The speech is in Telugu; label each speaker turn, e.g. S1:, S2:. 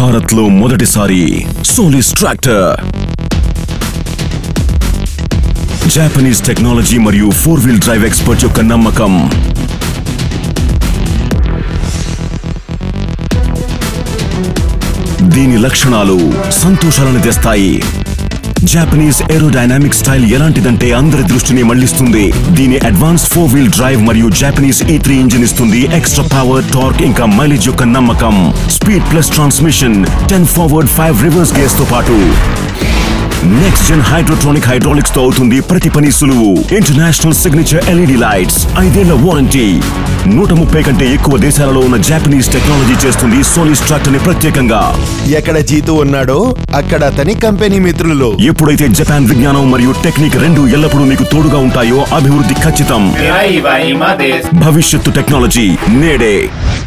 S1: భారత్ లో మొదటిసారి సోలిస్ ట్రాక్టర్ జాపనీస్ టెక్నాలజీ మరియు ఫోర్ వీల్ డ్రైవ్ ఎక్స్పర్ట్ యొక్క నమ్మకం దీని లక్షణాలు సంతోషాలను తెస్తాయి జాపనీస్ ఏరోడైనామిక్ స్టైల్ ఎలాంటిదంటే అందరి దృష్టిని మళ్లిస్తుంది దీని అడ్వాన్స్ ఫోర్ వీల్ డ్రైవ్ మరియు జాపనీస్ ఈ త్రీ ఇంజిన్ ఇస్తుంది ఎక్స్ట్రా పవర్ టార్క్ ఇంకా మైలేజ్ యొక్క నమ్మకం speed plus transmission ten forward five reverse gears తో పాటు నెక్స్ట్ జెన్ హైడ్రోట్రానిక్ హైడ్రాలిక్స్ తో అవుతుంది ప్రతి పని సులువు ఇంటర్నేషనల్ సిగ్నేచర్ ఎల్ఈడి లైట్స్ ఐదేళ్ల వారంటీ నూట ముప్పై కంటే ఎక్కువ దేశాలలో ఉన్న జాపనీస్ టెక్నాలజీ చేస్తుంది సోలిస్ ట్రాక్టర్ ని ప్రత్యేకంగా
S2: ఎక్కడ జీతు ఉన్నాడో అక్కడ అతని కంపెనీ మిత్రులు
S1: ఎప్పుడైతే జపాన్ విజ్ఞానం మరియు టెక్నిక్ రెండు ఎల్లప్పుడూ మీకు తోడుగా ఉంటాయో అభివృద్ధి ఖచ్చితం
S3: Arriva i Mades.
S1: భవిష్యత్తు టెక్నాలజీ నేడే